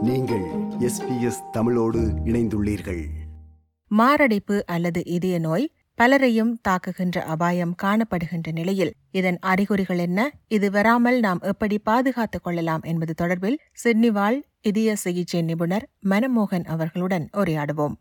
நீங்கள் எஸ்பிஎஸ் தமிழோடு இணைந்துள்ளீர்கள் மாரடைப்பு அல்லது இதய நோய் பலரையும் தாக்குகின்ற அபாயம் காணப்படுகின்ற நிலையில் இதன் அறிகுறிகள் என்ன இது வராமல் நாம் எப்படி பாதுகாத்துக் கொள்ளலாம் என்பது தொடர்பில் சிட்னி வாழ் இதய சிகிச்சை நிபுணர் மனமோகன் அவர்களுடன் உரையாடுவோம்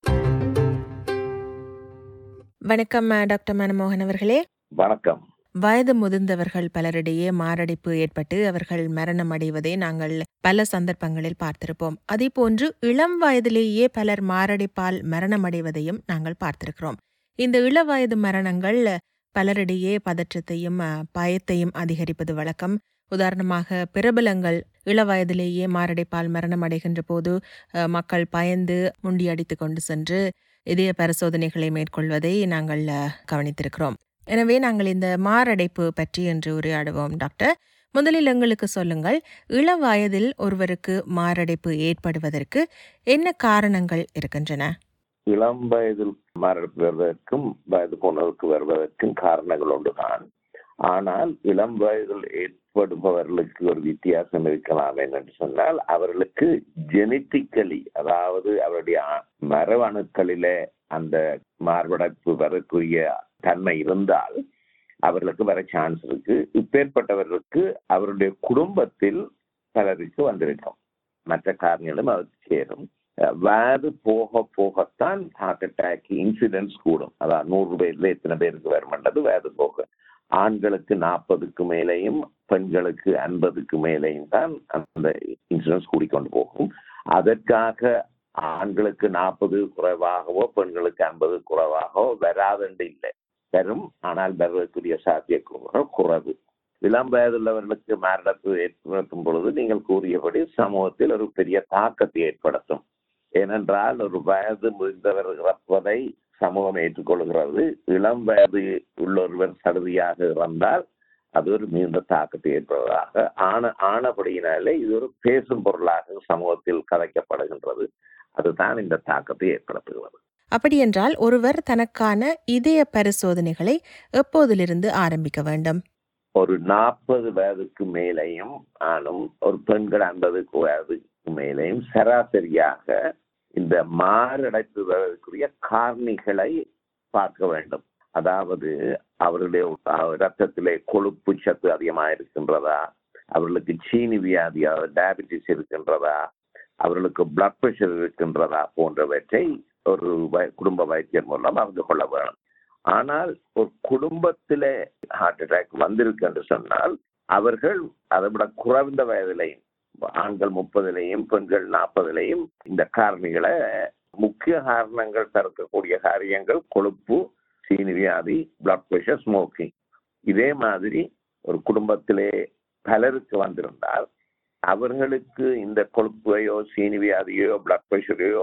வணக்கம் டாக்டர் மனமோகன் அவர்களே வணக்கம் வயது முதிர்ந்தவர்கள் பலரிடையே மாரடைப்பு ஏற்பட்டு அவர்கள் மரணம் அடைவதை நாங்கள் பல சந்தர்ப்பங்களில் பார்த்திருப்போம் அதேபோன்று இளம் வயதிலேயே பலர் மாரடைப்பால் மரணம் அடைவதையும் நாங்கள் பார்த்திருக்கிறோம் இந்த இளவயது மரணங்கள் பலரிடையே பதற்றத்தையும் அஹ், பயத்தையும் அதிகரிப்பது வழக்கம் உதாரணமாக பிரபலங்கள் இளவயதிலேயே மாரடைப்பால் மரணம் அடைகின்ற போது அஹ், மக்கள் பயந்து முண்டியடித்துக் கொண்டு சென்று இதய பரிசோதனைகளை மேற்கொள்வதை நாங்கள் அஹ், கவனித்திருக்கிறோம் எனவே நாங்கள் இந்த மாரடைப்பு பற்றி இன்று உரையாடுவோம் டாக்டர் முதலில் எங்களுக்கு சொல்லுங்கள் இள வயதில் ஒருவருக்கு மாரடைப்பு ஏற்படுவதற்கு என்ன காரணங்கள் இருக்கின்றன இளம் வயதில் மரணம் வருவதற்கும் வயது போனவருக்கு வருவதற்கும் காரணங்கள் ஒன்றுதான் ஆனால் இளம் வயதில் ஏற்படுபவர்களுக்கு ஒரு வித்தியாசம் இருக்கலாம் என்று சொன்னால் அவர்களுக்கு ஜெனட்டிக்கலி அதாவது அவருடைய ஆ- மரபணுக்களிலே அந்த மார்படைப்பு வரக்கூடிய தன்மை இருந்தால் அவர்களுக்கு வர சான்ஸ் இருக்கு இப்பேற்பட்டவர்களுக்கு அவருடைய குடும்பத்தில் பலருக்கு வந்திருக்கும் மற்ற காரணங்களும் அதுக்கு சேரும் அஹ் வயது போக போகத்தான் ஹார்ட் அட்டாக் இன்சிடென்ட்ஸ் கூடும் அதாவது நூறு பேர்ல எத்தனை பேருக்கு வருமென்றது வயது போக ஆண்களுக்கு நாற்பதுக்கு மேலேயும் பெண்களுக்கு ஐம்பதுக்கு மேலேயும் தான் அந்த இன்சூரன்ஸ் கூடிக்கொண்டு போகும் அதற்காக ஆண்களுக்கு நாற்பது குறைவாகவோ பெண்களுக்கு ஐம்பது குறைவாகவோ வராதுண்டு இல்லை வரும் ஆனால் வருவதற்குரிய சாத்தியக்கூறுகள் குறைவு இளம் வயதுள்ளவர்களுக்கு மாரடைப்பு ஏற்படுத்தும் பொழுது நீங்கள் கூறியபடி சமூகத்தில் ஒரு பெரிய தாக்கத்தை ஏற்படுத்தும் ஏனென்றால் ஒரு வயது முதிர்ந்தவர் இறப்பதை சமூகம் ஏற்றுக்கொள்கிறது இளம் வயது உள்ள ஒருவர் சடுதியாக இறந்தால் அது ஒரு மிகுந்த தாக்கத்தை ஏற்படுவதாக ஆன ஆனபடியினாலே இது ஒரு பேசும் பொருளாக சமூகத்தில் கதைக்கப்படுகின்றது அதுதான் இந்த தாக்கத்தை ஏற்படுத்துகிறது அப்படியென்றால் ஒருவர் தனக்கான இதய பரிசோதனைகளை எப்போதிலிருந்து ஆரம்பிக்க வேண்டும் ஒரு நாற்பது வயதுக்கு மேலேயும் ஆணும் ஒரு பெண்கள் ஐம்பது வயதுக்கு மேலேயும் சராசரியாக இந்த மாரடைப்பு வருவதற்குரிய காரணிகளை பார்க்க வேண்டும் அதாவது அவருடைய அஹ், ரத்தத்திலே கொழுப்பு சத்து அதிகமாக இருக்கின்றதா அவர்களுக்கு சீனி வியாதி டயபிட்டிஸ் இருக்கின்றதா அவர்களுக்கு பிளட் பிரஷர் இருக்கின்றதா போன்றவற்றை ஒரு வ- குடும்ப வைத்தியர் மூலம் அறிந்து கொள்ள வேணும் ஆனால் ஒரு குடும்பத்திலே ஹார்ட் அட்டாக் வந்திருக்கு என்று சொன்னால் அவர்கள் அதை விட குறைந்த வயதிலையும் ஆண்கள் முப்பதிலையும் பெண்கள் நாற்பதிலையும் இந்த காரணிகளை முக்கிய காரணங்கள் தடுக்கக்கூடிய காரியங்கள் கொழுப்பு சீனி வியாதி பிளட் பிரஷர் ஸ்மோக்கிங் இதே மாதிரி ஒரு குடும்பத்திலே பலருக்கு வந்திருந்தால் அவர்களுக்கு இந்த கொழுப்பையோ சீனி வியாதியோ பிளட் பிரஷரையோ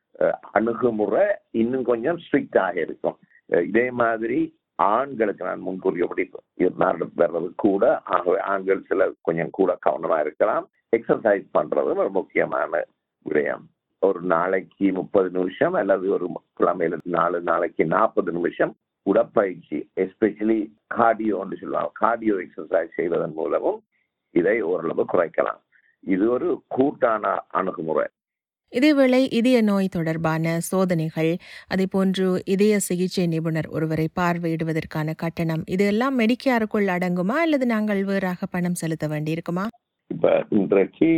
அணுகுமுறை இன்னும் கொஞ்சம் ஸ்ட்ரிக்டாக இருக்கும் அஹ் இதே மாதிரி ஆண்களுக்கு நான் முன்கூறியபடி மாரடைப்பு வர்றது கூட ஆகவே ஆண்கள் சில கொஞ்சம் கூட கவனமா இருக்கலாம் எக்ஸசைஸ் பண்றது ஒரு முக்கியமான விடயம் ஒரு நாளைக்கு முப்பது நிமிஷம் அல்லது ஒரு கிழமையில நாலு நாளைக்கு நாற்பது நிமிஷம் உடற்பயிற்சி எஸ்பெஷலி கார்டியோன்னு சொல்லுவாங்க கார்டியோ எக்ஸசைஸ் செய்வதன் மூலமும் இதை ஓரளவு குறைக்கலாம் இது ஒரு கூட்டான அணுகுமுறை இதேவேளை இதய நோய் தொடர்பான சோதனைகள் அதேபோன்று இதய சிகிச்சை நிபுணர் ஒருவரை பார்வையிடுவதற்கான கட்டணம் இதெல்லாம் மெடிக்கேருக்குள் அடங்குமா அல்லது நாங்கள் வேறாக பணம் செலுத்த வேண்டியிருக்குமா இப்ப இன்றைக்கு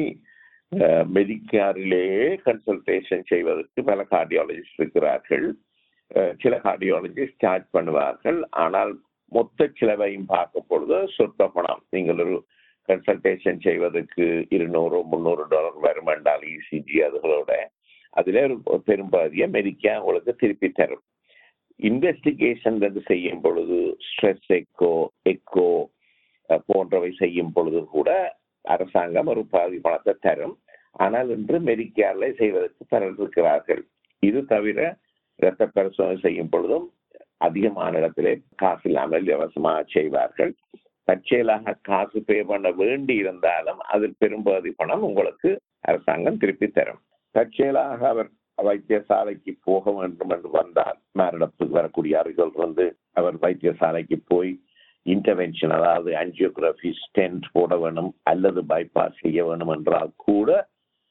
மெடிக்காரிலேயே கன்சல்டேஷன் செய்வதற்கு பல கார்டியாலஜிஸ்ட் இருக்கிறார்கள் அஹ், சில கார்டியாலஜிஸ்ட் சார்ஜ் பண்ணுவார்கள் ஆனால் மொத்த செலவையும் பார்க்கும் பொழுது சொற்ப பணம் நீங்கள் ஒரு கன்சல்டேஷன் செய்வதற்கு இருநூறு முந்நூறு டாலர் வரும் என்றால் இசிஜி அதுகளோட அதில் ஒரு பெரும்பாதியை மெடிக்கா உங்களுக்கு திருப்பி தரும் இன்வெஸ்டிகேஷன் என்று செய்யும் பொழுது ஸ்ட்ரெஸ் எக்கோ எக்கோ போன்றவை செய்யும் பொழுது கூட அரசாங்கம் ஒரு பாதி பணத்தை தரும் ஆனால் இன்று மெடிக்கேர்ல செய்வதற்கு பலர் இருக்கிறார்கள் இது தவிர இரத்த பரிசோதனை செய்யும் பொழுதும் அதிகமான இடத்திலே காசு இல்லாமல் இலவசமாக செய்வார்கள் தற்செயலாக காசு பே பண்ண வேண்டி இருந்தாலும் அதில் பெரும்பகுதி பணம் உங்களுக்கு அரசாங்கம் திருப்பி தரும் தற்செயலாக அவர் வைத்தியசாலைக்கு போக வேண்டும் என்று வந்தால் மாரடைப்புக்கு வரக்கூடிய அறிகள் வந்து அவர் வைத்தியசாலைக்கு போய் இன்டர்வென்ஷன் அதாவது ஆஞ்சியோகிராஃபி ஸ்டென்ட் போட வேணும் அல்லது பைபாஸ் செய்ய வேணும் என்றால் கூட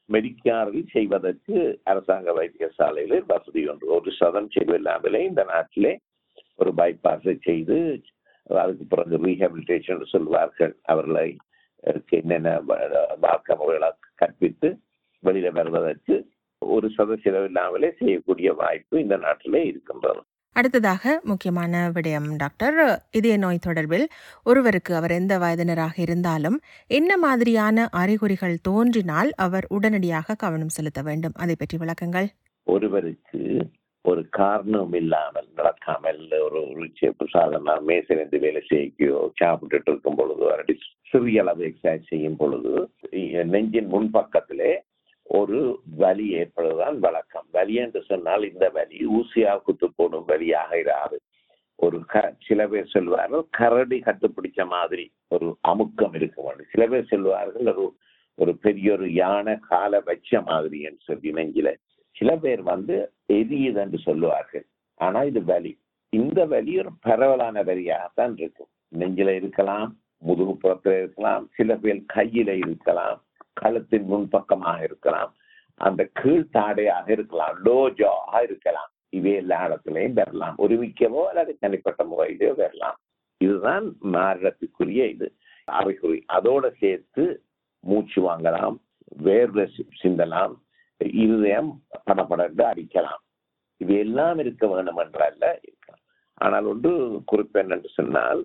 மெடிக்காரில் செய்வதற்கு அரசாங்க வைத்தியசாலையில் வசதி ஒன்று ஒரு சதம் செலவில்லாமலே இந்த நாட்டிலே ஒரு பைபாஸை செய்து அதுக்கு பிறகு ரீஹபிலிட்டேஷன் சொல்வார்கள் அவர்களை அதுக்கு என்னென்ன வாழ்க்கை முறைகளை கற்பித்து வெளியில வருவதற்கு ஒரு சத செலவில்லாமலே செய்யக்கூடிய வாய்ப்பு இந்த நாட்டிலே இருக்கின்றது அடுத்ததாக முக்கியமான விடயம் டாக்டர் இதய நோய் தொடர்பில் ஒருவருக்கு அவர் எந்த வயதினராக இருந்தாலும் என்ன மாதிரியான அறிகுறிகள் தோன்றினால் அவர் உடனடியாக கவனம் செலுத்த வேண்டும் அதை பற்றி விளக்கங்கள் ஒருவருக்கு ஒரு காரணம் இல்லாமல் நடக்காமல் ஒரு ஒரு சாதாரண மேசிலிருந்து வேலை செய்யக்கையோ சாப்பிட்டுட்டு இருக்கும் பொழுதோ அல்லது சிறிய அளவு எக்ஸசைஸ் செய்யும் பொழுது நெஞ்சின் முன்பக்கத்திலே ஒரு வலி ஏற்படுவதுதான் வழக்கம் வலி என்று சொன்னால் இந்த வலி ஊசியாக குத்து போடும் வலியாக இராது ஒரு க சில பேர் சொல்வார்கள் கரடி கட்டுப்பிடிச்ச மாதிரி ஒரு அமுக்கம் இருக்கும் சில பேர் சொல்வார்கள் ஒரு ஒரு பெரிய ஒரு யானை காலை வச்ச மாதிரி என்று சொல்லி நெஞ்சில சில பேர் வந்து எரியுது என்று சொல்லுவார்கள் ஆனா இது வலி இந்த வலி ஒரு பரவலான வலியாகத்தான் இருக்கும் நெஞ்சில இருக்கலாம் முதுகுப்புறத்துல இருக்கலாம் சில பேர் கையில இருக்கலாம் கழுத்தின் முன்பக்கமாக இருக்கலாம் அந்த கீழ்த்தாடையாக இருக்கலாம் லோஜாக இருக்கலாம் இவை எல்லா இடத்துலையும் பெறலாம் ஒருமிக்கவோ அல்லது தனிப்பட்ட முறையிலோ பெறலாம் இதுதான் மாறுறதுக்குரிய இது அறிகுறி அதோட சேர்த்து மூச்சு வாங்கலாம் வேர்வை சிந்தலாம் இருதயம் படப்படந்து அடிக்கலாம் இது எல்லாம் இருக்க வேண்டும் என்றல்ல இருக்கலாம் ஆனால் ஒன்று குறிப்பு என்னென்று சொன்னால்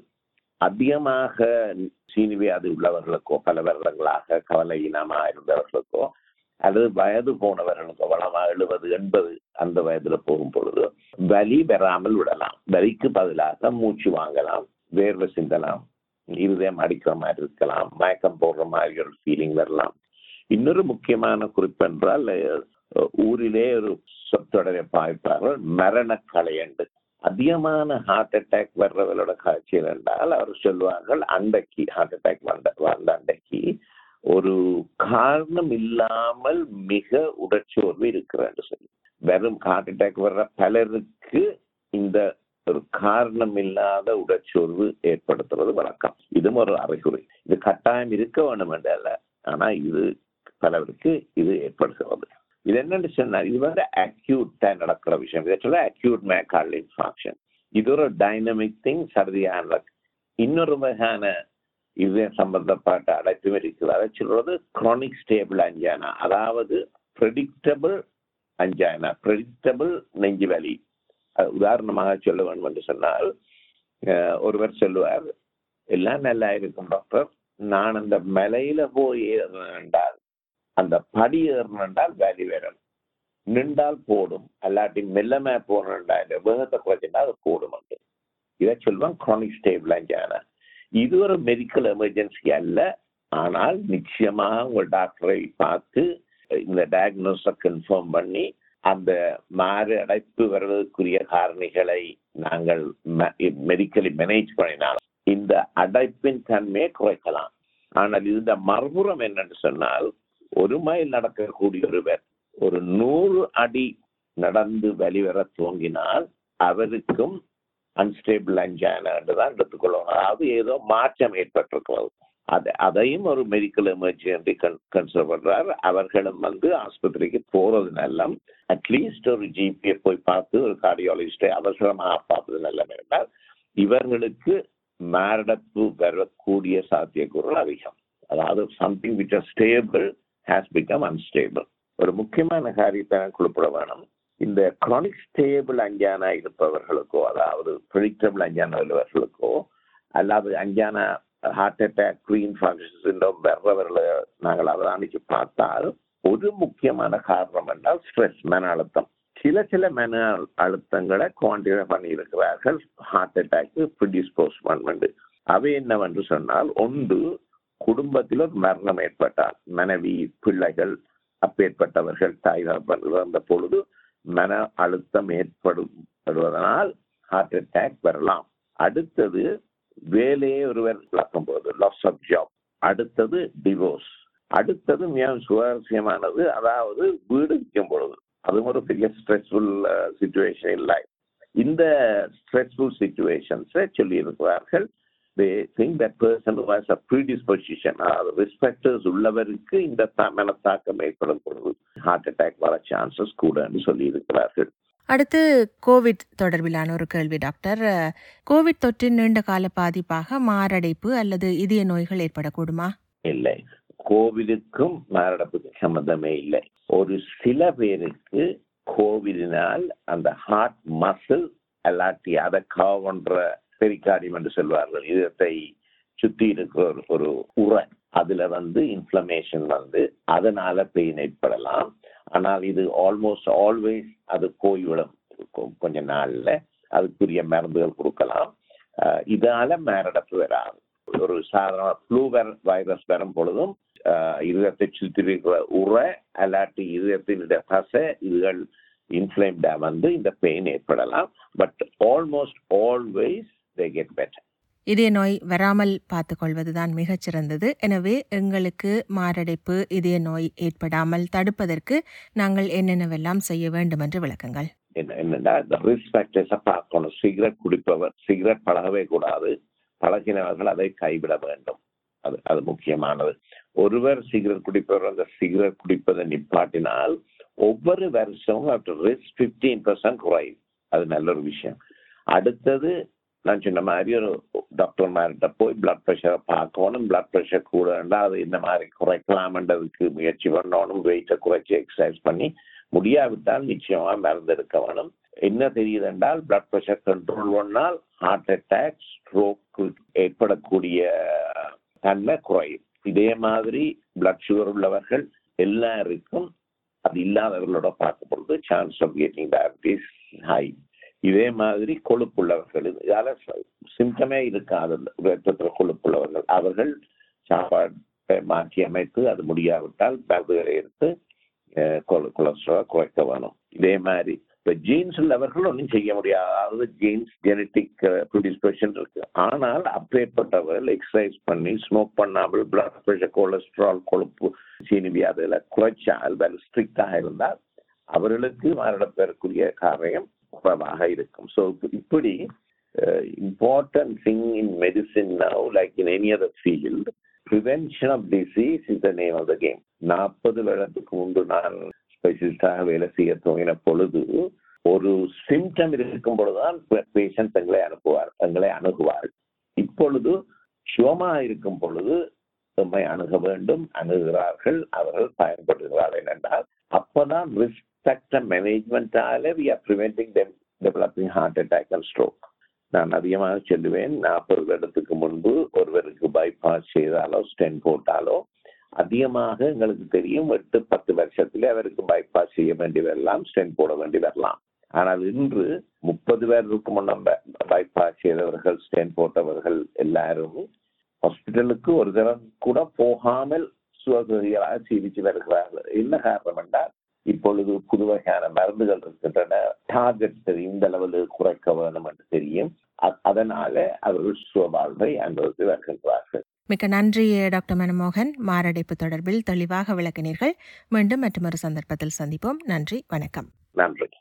அதிகமாக சீனிவியாதி உள்ளவர்களுக்கோ பல வருடங்களாக கவலையினமா இருந்தவர்களுக்கோ அல்லது வயது போனவர்களுக்கோ வளமா எழுபது எண்பது அந்த வயதுல போகும் பொழுது வலி பெறாமல் விடலாம் வலிக்கு பதிலாக மூச்சு வாங்கலாம் வேர்வை சிந்தலாம் இருதயம் அடிக்கிற மாதிரி இருக்கலாம் மயக்கம் போடுற மாதிரி ஒரு ஃபீலிங் வரலாம் இன்னொரு முக்கியமான குறிப்பு என்றால் ஊரிலே ஒரு சொத்தொடரை பாய்ப்பார்கள் மரண கலையண்டு அதிகமான ஹார்ட் அட்டாக் வர்றவர்களோட காட்சியில் என்றால் அவர் சொல்வார்கள் அண்டைக்கு ஹார்ட் அட்டாக் வந்த வந்த அண்டைக்கு ஒரு காரணம் இல்லாமல் மிக உடற்சோர்வு இருக்கிறான்னு சொல்லி வெறும் ஹார்ட் அட்டாக் வர்ற பலருக்கு இந்த ஒரு காரணம் இல்லாத உடற்சோர்வு ஏற்படுத்துறது வழக்கம் இதுவும் ஒரு அறிகுறி இது கட்டாயம் இருக்க வேண்டும் என்றல்ல ஆனா இது பலருக்கு இது ஏற்படுகிறது இது என்னன்னு சொன்னா இது வந்து அக்யூட்டா நடக்கிற விஷயம் இதை சொல்ல அக்யூட் மேக்கால் இன்ஃபாக்ஷன் இது ஒரு டைனமிக் திங் சர்தியான இன்னொரு வகையான இது சம்பந்தப்பட்ட அடைப்பும் இருக்குது அதை சொல்றது குரானிக் ஸ்டேபிள் அஞ்சானா அதாவது ப்ரெடிக்டபிள் அஞ்சானா ப்ரெடிக்டபிள் நெஞ்சு வலி உதாரணமாக சொல்ல வேண்டும் என்று சொன்னால் ஒருவர் சொல்லுவார் எல்லாம் நல்லா இருக்கும் டாக்டர் நான் அந்த மலையில போய் ஏறினால் அந்த படி ஏறினால் வேலி வரும் நின்றால் போடும் அல்லாட்டி மெல்லமே போனா இந்த வேகத்தை குறைச்சிட்டா அது போடும் இதை சொல்லுவான் குரானிக் ஸ்டேபிள் அஞ்சானா இது ஒரு மெடிக்கல் எமர்ஜென்சி அல்ல ஆனால் நிச்சயமாக உங்கள் டாக்டரை பார்த்து இந்த டயக்னோஸை கன்ஃபார்ம் பண்ணி அந்த மாறு அடைப்பு வருவதற்குரிய காரணிகளை நாங்கள் மெடிக்கலி மேனேஜ் பண்ணினால் இந்த அடைப்பின் தன்மையை குறைக்கலாம் ஆனால் இந்த மறுபுறம் என்னன்னு சொன்னால் ஒரு மைல் நடக்கக்கூடிய ஒருவர் ஒரு நூறு அடி நடந்து வெளிவர துவங்கினால் அவருக்கும் அன்ஸ்டேபிள் அஞ்சானா தான் எடுத்துக்கொள்ளணும் அதாவது ஏதோ மாற்றம் ஏற்பட்டிருக்கிறது அது அதையும் ஒரு மெடிக்கல் எமர்ஜென்சி கன்சிடர் பண்றார் அவர்களும் வந்து ஆஸ்பத்திரிக்கு போறது நல்லம் அட்லீஸ்ட் ஒரு ஜிபியை போய் பார்த்து ஒரு கார்டியாலஜிஸ்டை அவசரமாக பார்ப்பது நல்லம் என்றால் இவர்களுக்கு மாரடைப்பு வரக்கூடிய சாத்தியக்கூறுகள் அதிகம் அதாவது something which are stable has become unstable ஒரு முக்கியமான காரியத்தை குறிப்பிட வேணும் இந்த குரானிக் ஸ்டேபிள் அஞ்சானா இருப்பவர்களுக்கோ அதாவது ப்ரிடிக்டபிள் அஞ்சானா உள்ளவர்களுக்கோ அல்லாது angina heart attack green function வர்றவர்களை நாங்கள் அவதானிச்சு பார்த்தால் ஒரு முக்கியமான காரணம் என்றால் ஸ்ட்ரெஸ் மன அழுத்தம் சில சில மன அழுத்தங்களை குவான்டிஃபை பண்ணி இருக்கிறார்கள் ஹார்ட் அட்டாக்கு ப்ரிடிஸ்போஸ் பண்ணு அவை என்னவென்று சொன்னால் ஒன்று குடும்பத்தில் ஒரு மரணம் ஏற்பட்டால் மனைவி பிள்ளைகள் அப்பேற்பட்டவர்கள் தாய் அந்த பொழுது மன அழுத்தம் ஏற்படுவதனால் ஹார்ட் அட்டாக் வரலாம் அடுத்தது வேலையை ஒருவர் இழக்கும் போது லாஸ் ஆஃப் ஜாப் அடுத்தது டிவோர்ஸ் அடுத்தது மிகவும் சுவாரஸ்யமானது அதாவது வீடு விற்கும் பொழுது அதுவும் ஒரு பெரிய ஸ்ட்ரெஸ்ஃபுல் சுச்சுவேஷன் இல்லை இந்த ஸ்ட்ரெஸ்ஃபுல் சுச்சுவேஷன்ஸை சொல்லி இருக்கிறார்கள் they think that person who has a predisposition அதாவது ரிஸ்க் ஃபேக்டர்ஸ் உள்ளவருக்கு இந்த த- மனத்தாக்கம் ஏற்படும் பொழுது ஹார்ட் அட்டாக் வர சான்சஸ் கூடன்னு சொல்லி இருக்கிறார்கள் அடுத்து கோவிட் தொடர்பிலான ஒரு கேள்வி டாக்டர் அஹ், கோவிட் தொற்றின் நீண்ட கால பாதிப்பாக மாரடைப்பு அல்லது இதய நோய்கள் ஏற்படக்கூடுமா இல்லை கோவிலுக்கும் மாரடைப்புக்கும் சம்மந்தமே இல்லை ஒரு சில பேருக்கு கோவிலினால் அந்த ஹார்ட் மசில் அல்லாட்டி அதை காவன்ற பெரிகார்டியம் என்று சொல்வார்கள் இதயத்தை சுத்தி இருக்கிற ஒரு- ஒரு உரை அதுல வந்து இன்ஃப்ளமேஷன் வந்து அதனால பெயின் ஏற்படலாம் ஆனால் இது ஆல்மோஸ்ட் ஆல்வேஸ் அது போய்விடும் கொ- கொஞ்ச நாள்ல அதுக்குரிய மருந்துகள் கொடுக்கலாம் அஹ் இதால மாரடைப்பு வராது ஒரு சாதாரண ஃப்ளூ வைரஸ் வரும் பொழுதும் ஆஹ் இதயத்தை சுற்றி இருக்கிற உரை அல்லாட்டி இதயத்தினுடைய தசை இதுகள் இன்ஃப்ளேம்டா வந்து இந்த பெயின் ஏற்படலாம் but almost always they get better இதய நோய் வராமல் பார்த்துக்கொள்வதுதான் மிகச் சிறந்தது எனவே எங்களுக்கு மாரடைப்பு இதய நோய் ஏற்படாமல் தடுப்பதற்கு நாங்கள் என்னென்னவெல்லாம் செய்ய வேண்டும் என்று விளக்குங்கள் என்ன என்னன்னா இந்த ரிஸ்க் ஃபேக்டர்ஸை பார்க்கணும் சிகரெட் குடிப்பவர் சிகரெட் பழகவே கூடாது பழகினவர்கள் அதை கைவிட வேண்டும் அது அது முக்கியமானது ஒருவர் சிகரெட் குடிப்பவர் அந்த சிகரெட் குடிப்பதை நிப்பாட்டினால் ஒவ்வொரு வருஷமும் ஆஃப்டர் ரிஸ்க் ஃபிஃப்டீன் பர்சன்ட் குறையும் அது நல்ல ஒரு விஷயம் அடுத்தது நான் சொன்ன மாதிரி ஒரு டாக்டர் மார்கிட்ட போய் பிளட் ப்ரெஷரை பார்க்கணும் பிளட் ப்ரெஷர் கூட இருந்தால் அது இந்த மாதிரி குறைக்கலாம்ன்றதுக்கு முயற்சி பண்ணணும் வெயிட்டை குறைச்சி எக்ஸசைஸ் பண்ணி முடியாவிட்டால் நிச்சயமா மருந்து எடுக்க வேணும் என்ன தெரியுது என்றால் பிளட் ப்ரெஷர் கண்ட்ரோல் பண்ணால் ஹார்ட் அட்டாக் ஸ்ட்ரோக் ஏற்படக்கூடிய தன்மை குறையும் இதே மாதிரி பிளட் சுகர் உள்ளவர்கள் எல்லாருக்கும் அது இல்லாதவர்களோட பார்க்கும் பொழுது chance of getting diabetes high இதே மாதிரி கொழுப்புள்ளவர்கள் இதால சிம்டமே இருக்காது ரத்தத்தில் கொழுப்புள்ளவர்கள் அவர்கள் சாப்பாட்டை மாற்றி அமைத்து அது முடியாவிட்டால் மருந்துகளை எடுத்து அஹ், கொல- கொலஸ்ட்ரால் குறைக்க வேணும் இதே மாதிரி இப்ப ஜீன்ஸ் உள்ளவர்கள் ஒன்றும் செய்ய முடியாது அதாவது ஜீன்ஸ் ஜெனட்டிக் ப்ரிடிஸ்போஷன் இருக்கு ஆனால் அப்பேற்பட்டவர்கள் எக்ஸசைஸ் பண்ணி ஸ்மோக் பண்ணாமல் பிளட் ப்ரெஷர் கொலஸ்ட்ரால் கொழுப்பு சீனி வியாதிகளை குறைச்சால் வெல் ஸ்ட்ரிக்டாக இருந்தால் அவர்களுக்கு மரணப்பெறக்கூடிய காரியம் குறைவாக இருக்கும் ஸோ இப்படி important thing in medicine now like in any other field prevention of disease is the name of the game நாற்பது வருடத்துக்கு முன்பு நான் ஸ்பெஷலிஸ்டாக வேலை செய்ய துவங்கின பொழுது ஒரு சிம்டம் இருக்கும் பொழுதுதான் பேஷண்ட் தங்களை அனுப்புவார் தங்களை அணுகுவார் இப்பொழுது சுகமா இருக்கும் பொழுது நம்மை அணுக வேண்டும் அணுகிறார்கள் அவர்கள் பயன்படுகிறார்கள் என்றால் அப்பதான் ரிஸ்க் ஃபேக்டர் மேனேஜ்மெண்டால we are preventing them developing heart attack and stroke நான் அதிகமாக சொல்லுவேன் நாற்பது வருடத்துக்கு முன்பு ஒருவருக்கு பைபாஸ் செய்தாலோ ஸ்டென் போட்டாலோ அதிகமாக எங்களுக்கு தெரியும் எட்டு பத்து வருஷத்துல அவருக்கு பைபாஸ் செய்ய வேண்டி வரலாம் ஸ்டென் போட வேண்டி வரலாம் ஆனால் இன்று முப்பது பேருக்கு முன்ன பைபாஸ் செய்தவர்கள் ஸ்டென் போட்டவர்கள் எல்லாரும் ஹாஸ்பிட்டலுக்கு ஒரு தரம் கூட போகாமல் சுகதிகளாக சிகிச்சை வருகிறார்கள் என்ன காரணம் என்றால் இப்பொழுது புது வகையான மருந்துகள் இருக்கின்றன டார்கெட் இந்த லெவலில் குறைக்க வேண்டும் என்று தெரியும் அ- அதனால அவர்கள் சுகவாழ்வை அனுபவித்து வருகின்றார்கள் மிக்க நன்றி டாக்டர் மனமோகன் மாரடைப்பு தொடர்பில் தெளிவாக விளக்கினீர்கள் மீண்டும் மற்றொரு சந்தர்ப்பத்தில் சந்திப்போம் நன்றி வணக்கம் நன்றி